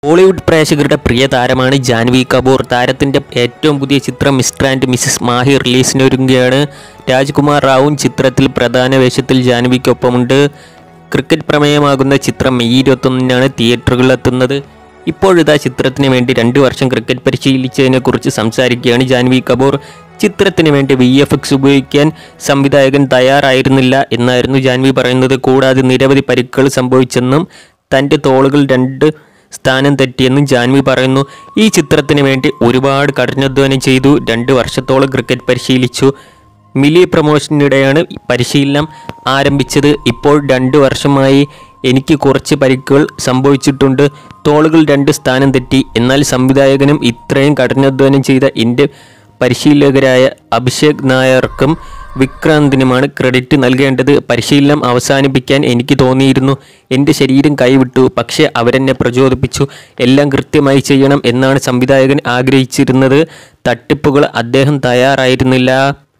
ബോളിവുഡ് പ്രേക്ഷകരുടെ പ്രിയ താരമാണ് ജാൻവി കപൂർ താരത്തിന്റെ ഏറ്റവും പുതിയ ചിത്രം മിസ്റ്റർ ആൻഡ് മിസസ് മാഹി റിലീസിനൊരുങ്ങുകയാണ് രാജ്കുമാർ റാവുവും ചിത്രത്തിൽ പ്രധാന വേഷത്തിൽ ജാൻവിക്കൊപ്പമുണ്ട് ക്രിക്കറ്റ് പ്രമേയമാകുന്ന ചിത്രം മെയ് ഇരുപത്തൊന്നിനാണ് തിയേറ്ററുകളിലെത്തുന്നത് ഇപ്പോഴിതാ ചിത്രത്തിന് വേണ്ടി രണ്ട് വർഷം ക്രിക്കറ്റ് പരിശീലിച്ചതിനെക്കുറിച്ച് സംസാരിക്കുകയാണ് ജാൻവി കപൂർ ചിത്രത്തിന് വേണ്ടി വി എഫ് എക്സ് ഉപയോഗിക്കാൻ സംവിധായകൻ തയ്യാറായിരുന്നില്ല എന്നായിരുന്നു ജാൻവി പറയുന്നത് കൂടാതെ നിരവധി പരിക്കുകൾ സംഭവിച്ചെന്നും തൻ്റെ തോളുകൾ രണ്ട് സ്ഥാനം തെറ്റിയെന്നും ജാൻവി പറയുന്നു ഈ ചിത്രത്തിന് വേണ്ടി ഒരുപാട് കഠിനാധ്വാനം ചെയ്തു രണ്ട് വർഷത്തോളം ക്രിക്കറ്റ് പരിശീലിച്ചു മിലി പ്രൊമോഷനിടെയാണ് പരിശീലനം ആരംഭിച്ചത് ഇപ്പോൾ രണ്ട് വർഷമായി എനിക്ക് കുറച്ച് പരിക്കുകൾ സംഭവിച്ചിട്ടുണ്ട് തോളുകൾ രണ്ട് സ്ഥാനം തെറ്റി എന്നാൽ സംവിധായകനും ഇത്രയും കഠിനാധ്വാനം ചെയ്ത എൻ്റെ പരിശീലകരായ അഭിഷേക് നായർക്കും വിക്രാന്തിനുമാണ് ക്രെഡിറ്റ് നൽകേണ്ടത് പരിശീലനം അവസാനിപ്പിക്കാൻ എനിക്ക് തോന്നിയിരുന്നു എൻ്റെ ശരീരം കൈവിട്ടു പക്ഷേ അവരെന്നെ പ്രചോദിപ്പിച്ചു എല്ലാം കൃത്യമായി ചെയ്യണം എന്നാണ് സംവിധായകൻ ആഗ്രഹിച്ചിരുന്നത് തട്ടിപ്പുകൾ അദ്ദേഹം തയ്യാറായിരുന്നില്ല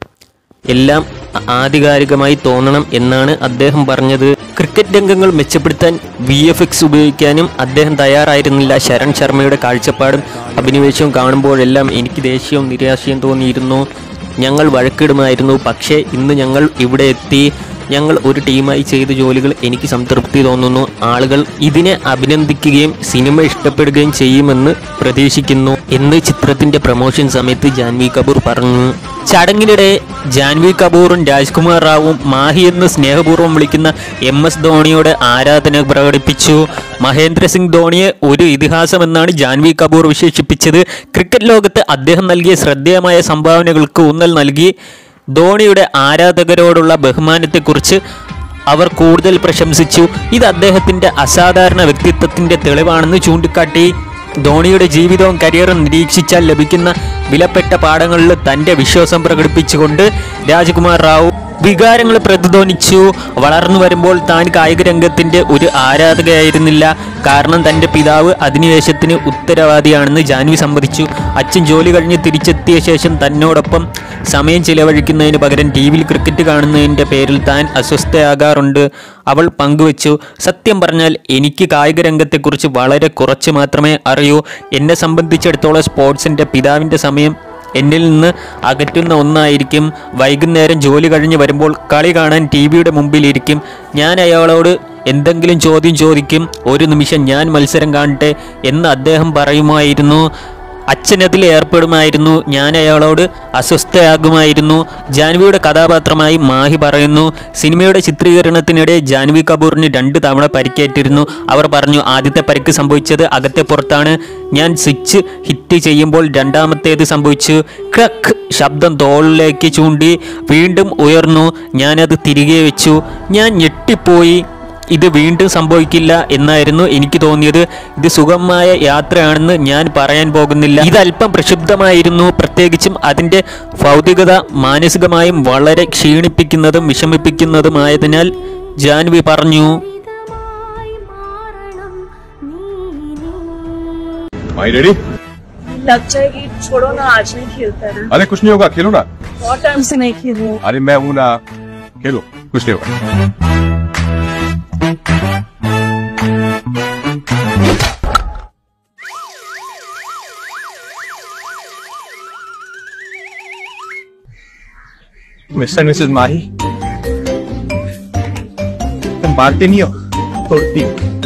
എല്ലാം ആധികാരികമായി തോന്നണം എന്നാണ് അദ്ദേഹം പറഞ്ഞത് ക്രിക്കറ്റ് രംഗങ്ങൾ മെച്ചപ്പെടുത്താൻ വി എഫ് എക്സ് ഉപയോഗിക്കാനും അദ്ദേഹം തയ്യാറായിരുന്നില്ല ശരൺ ശർമ്മയുടെ കാഴ്ചപ്പാടും അഭിനിവേശവും കാണുമ്പോഴെല്ലാം എനിക്ക് ദേഷ്യവും നിരാശയും തോന്നിയിരുന്നു ഞങ്ങൾ വഴക്കിടുമായിരുന്നു പക്ഷേ ഇന്ന് ഞങ്ങൾ ഇവിടെ എത്തി ഞങ്ങൾ ഒരു ടീമായി ചെയ്ത ജോലികൾ എനിക്ക് സംതൃപ്തി തോന്നുന്നു ആളുകൾ ഇതിനെ അഭിനന്ദിക്കുകയും സിനിമ ഇഷ്ടപ്പെടുകയും ചെയ്യുമെന്ന് പ്രതീക്ഷിക്കുന്നു എന്ന് ചിത്രത്തിന്റെ പ്രൊമോഷൻ സമയത്ത് ജാൻവി കപൂർ പറഞ്ഞു ചടങ്ങിനിടെ ജാൻവി കപൂറും രാജ്കുമാർ റാവുവും മാഹി എന്ന് സ്നേഹപൂർവ്വം വിളിക്കുന്ന എം എസ് ധോണിയോട് ആരാധന പ്രകടിപ്പിച്ചു മഹേന്ദ്ര സിംഗ് ധോണിയെ ഒരു ഇതിഹാസമെന്നാണ് ജാൻവി കപൂർ വിശേഷിപ്പിച്ചത് ക്രിക്കറ്റ് ലോകത്ത് അദ്ദേഹം നൽകിയ ശ്രദ്ധേയമായ സംഭാവനകൾക്ക് ഊന്നൽ നൽകി ധോണിയുടെ ആരാധകരോടുള്ള ബഹുമാനത്തെക്കുറിച്ച് അവർ കൂടുതൽ പ്രശംസിച്ചു ഇത് അദ്ദേഹത്തിന്റെ അസാധാരണ വ്യക്തിത്വത്തിന്റെ തെളിവാണെന്ന് ചൂണ്ടിക്കാട്ടി ധോണിയുടെ ജീവിതവും കരിയറും നിരീക്ഷിച്ചാൽ ലഭിക്കുന്ന വിലപ്പെട്ട പാഠങ്ങളിൽ തന്റെ വിശ്വാസം പ്രകടിപ്പിച്ചുകൊണ്ട് രാജ്കുമാർ റാവു വികാരങ്ങൾ പ്രതിധ്വനിച്ചു വളർന്നു വരുമ്പോൾ താൻ കായിക രംഗത്തിന്റെ ഒരു ആരാധകയായിരുന്നില്ല കാരണം തന്റെ പിതാവ് അധിനിവേശത്തിന് ഉത്തരവാദിയാണെന്ന് ജാൻവി സമ്മതിച്ചു അച്ഛൻ ജോലി കഴിഞ്ഞ് തിരിച്ചെത്തിയ ശേഷം തന്നോടൊപ്പം സമയം ചിലവഴിക്കുന്നതിന് പകരം ടി വിയിൽ ക്രിക്കറ്റ് കാണുന്നതിൻ്റെ പേരിൽ താൻ അസ്വസ്ഥയാകാറുണ്ട് അവൾ പങ്കുവച്ചു സത്യം പറഞ്ഞാൽ എനിക്ക് കായിക രംഗത്തെക്കുറിച്ച് വളരെ കുറച്ച് മാത്രമേ അറിയൂ എന്നെ സംബന്ധിച്ചിടത്തോളം സ്പോർട്സിൻ്റെ പിതാവിൻ്റെ സമയം എന്നിൽ നിന്ന് അകറ്റുന്ന ഒന്നായിരിക്കും വൈകുന്നേരം ജോലി കഴിഞ്ഞ് വരുമ്പോൾ കളി കാണാൻ ടി വിയുടെ മുമ്പിലിരിക്കും ഞാൻ അയാളോട് എന്തെങ്കിലും ചോദ്യം ചോദിക്കും ഒരു നിമിഷം ഞാൻ മത്സരം കാണട്ടെ എന്ന് അദ്ദേഹം പറയുമായിരുന്നു അച്ഛനതിൽ ഏർപ്പെടുമായിരുന്നു ഞാൻ അയാളോട് അസ്വസ്ഥയാകുമായിരുന്നു ജാൻവിയുടെ കഥാപാത്രമായി മാഹി പറയുന്നു സിനിമയുടെ ചിത്രീകരണത്തിനിടെ ജാൻവി കപൂറിന് രണ്ട് തവണ പരിക്കേറ്റിരുന്നു അവർ പറഞ്ഞു ആദ്യത്തെ പരിക്ക് സംഭവിച്ചത് അകത്തെ പുറത്താണ് ഞാൻ സ്വിച്ച് ഹിറ്റ് ചെയ്യുമ്പോൾ രണ്ടാമത്തേത് സംഭവിച്ചു ക്രക്ക് ശബ്ദം തോളിലേക്ക് ചൂണ്ടി വീണ്ടും ഉയർന്നു ഞാനത് തിരികെ വെച്ചു ഞാൻ ഞെട്ടിപ്പോയി ഇത് വീണ്ടും സംഭവിക്കില്ല എന്നായിരുന്നു എനിക്ക് തോന്നിയത് ഇത് സുഗമമായ യാത്രയാണെന്ന് ഞാൻ പറയാൻ പോകുന്നില്ല ഇത് അല്പം പ്രക്ഷുബ്ധമായിരുന്നു പ്രത്യേകിച്ചും അതിൻ്റെ ഭൗതികത മാനസികമായും വളരെ ക്ഷീണിപ്പിക്കുന്നതും വിഷമിപ്പിക്കുന്നതുമായതിനാൽ ജാൻവി പറഞ്ഞു भाई रेडी लगता है कि छोड़ो ना आज नहीं खेलते हैं अरे कुछ नहीं होगा खेलो ना बहुत टाइम से नहीं खेल रहे अरे मैं हूं ना खेलो कुछ नहीं होगा मिस्टर मिसेस माही तुम मारते नहीं हो तोड़ती हो